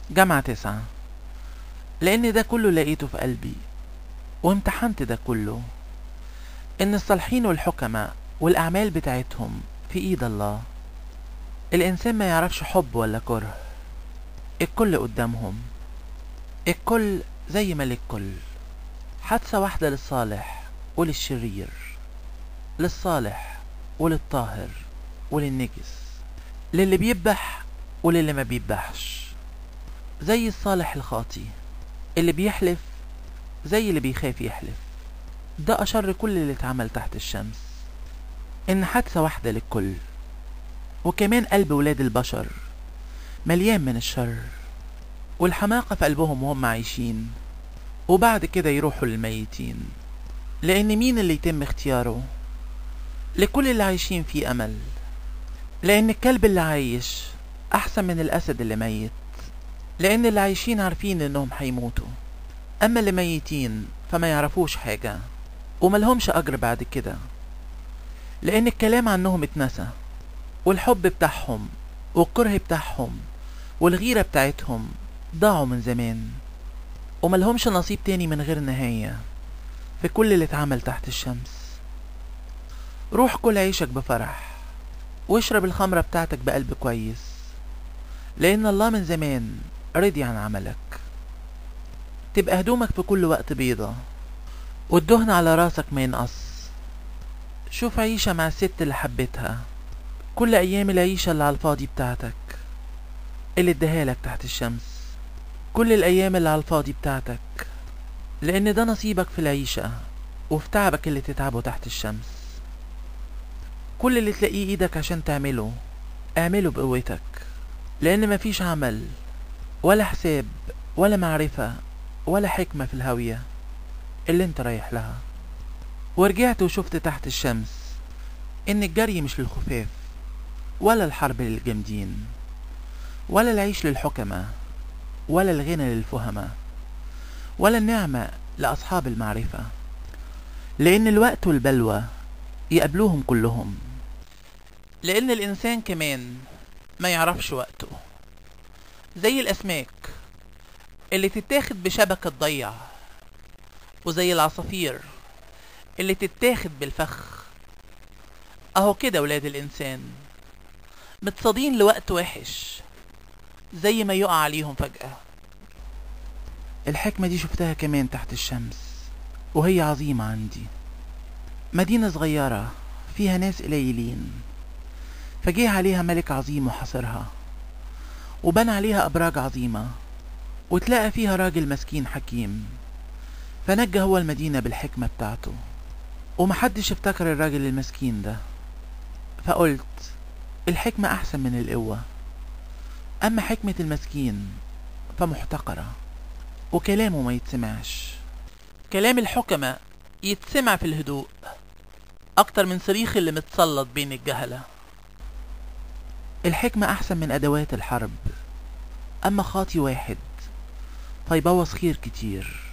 جامعة تسعة لأن ده كله لقيته في قلبي وامتحنت ده كله إن الصالحين والحكماء والأعمال بتاعتهم في إيد الله الإنسان ما يعرفش حب ولا كره الكل قدامهم الكل زي ما للكل حادثة واحدة للصالح وللشرير للصالح وللطاهر وللنجس للي بيذبح وللي ما بيذبحش زي الصالح الخاطي اللي بيحلف زي اللي بيخاف يحلف ده أشر كل اللي اتعمل تحت الشمس إن حادثة واحدة للكل وكمان قلب ولاد البشر مليان من الشر والحماقة في قلبهم وهم عايشين وبعد كده يروحوا للميتين لأن مين اللي يتم اختياره لكل اللي عايشين في أمل لأن الكلب اللي عايش أحسن من الأسد اللي ميت لأن اللي عايشين عارفين إنهم هيموتوا أما اللي ميتين فما يعرفوش حاجة وملهمش أجر بعد كده لأن الكلام عنهم اتنسى والحب بتاعهم والكره بتاعهم والغيرة بتاعتهم ضاعوا من زمان وملهمش نصيب تاني من غير نهاية في كل اللي اتعمل تحت الشمس روح كل عيشك بفرح واشرب الخمرة بتاعتك بقلب كويس لأن الله من زمان رضي عن عملك تبقى هدومك في كل وقت بيضة والدهن على راسك ما ينقص شوف عيشة مع الست اللي حبيتها كل أيام العيشة اللي على الفاضي بتاعتك اللي اداهالك تحت الشمس كل الأيام اللي على الفاضي بتاعتك لأن ده نصيبك في العيشة وفي تعبك اللي تتعبه تحت الشمس كل اللي تلاقيه ايدك عشان تعمله اعمله بقوتك لأن مفيش عمل ولا حساب ولا معرفة ولا حكمة في الهاوية اللي انت رايح لها ورجعت وشفت تحت الشمس ان الجري مش للخفاف ولا الحرب للجامدين ولا العيش للحكمة ولا الغنى للفهمة ولا النعمة لأصحاب المعرفة لأن الوقت والبلوى يقابلوهم كلهم لأن الإنسان كمان ما يعرفش وقته زي الأسماك اللي تتاخد بشبكة تضيع وزي العصافير اللي تتاخد بالفخ أهو كده ولاد الإنسان متصادين لوقت وحش زي ما يقع عليهم فجأة الحكمة دي شفتها كمان تحت الشمس وهي عظيمة عندي مدينة صغيرة فيها ناس قليلين فجه عليها ملك عظيم وحاصرها وبنى عليها أبراج عظيمة وتلاقى فيها راجل مسكين حكيم فنجى هو المدينة بالحكمة بتاعته ومحدش افتكر الراجل المسكين ده فقلت الحكمة أحسن من القوة أما حكمة المسكين فمحتقرة وكلامه ما يتسمعش كلام الحكمة يتسمع في الهدوء أكتر من صريخ اللي متسلط بين الجهلة الحكمة أحسن من أدوات الحرب أما خاطي واحد فيبوظ خير كتير